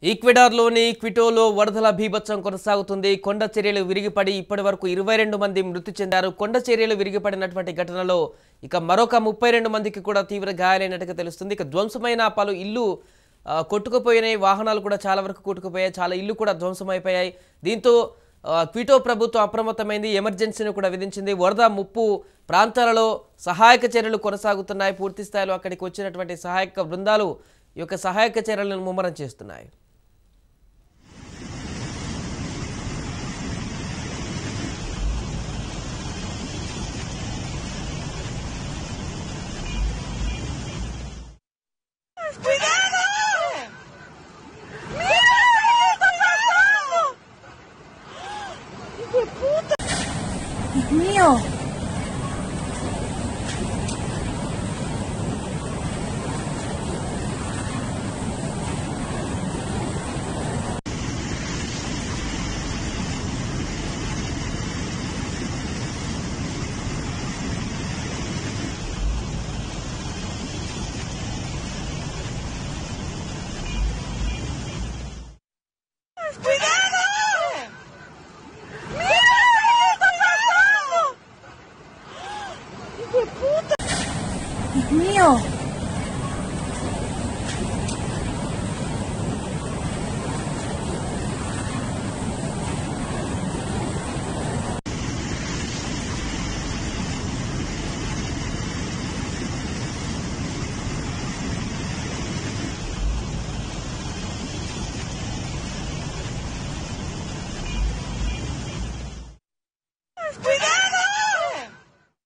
ఈక్వెడార్లోని క్విటోలో వరదల బీభత్సం కొనసాగుతుంది కొండ చర్యలు విరిగిపడి ఇప్పటి వరకు ఇరవై రెండు మంది మృతి చెందారు కొండ చర్యలు విరిగిపడినటువంటి ఘటనలో ఇక మరొక ముప్పై రెండు మందికి కూడా తీవ్ర గాయాలైనట్టుగా తెలుస్తుంది ఇక ధ్వంసమైన పలు ఇల్లు ఆ, కొట్టుకుపోయినాయి వాహనాలు కూడా చాలా వరకు కొట్టుకుపోయాయి చాలా ఇల్లు కూడా ధ్వంసమైపోయాయి దీంతో ఆ, క్విటో ప్రభుత్వం అప్రమత్తమైంది ఎమర్జెన్సీని కూడా విధించింది వరద ముప్పు ప్రాంతాలలో సహాయక చర్యలు కొనసాగుతున్నాయి పూర్తి స్థాయిలో అక్కడికి వచ్చినటువంటి సహాయక బృందాలు ఈ యొక్క సహాయక చర్యలను ముమ్మరం చేస్తున్నాయి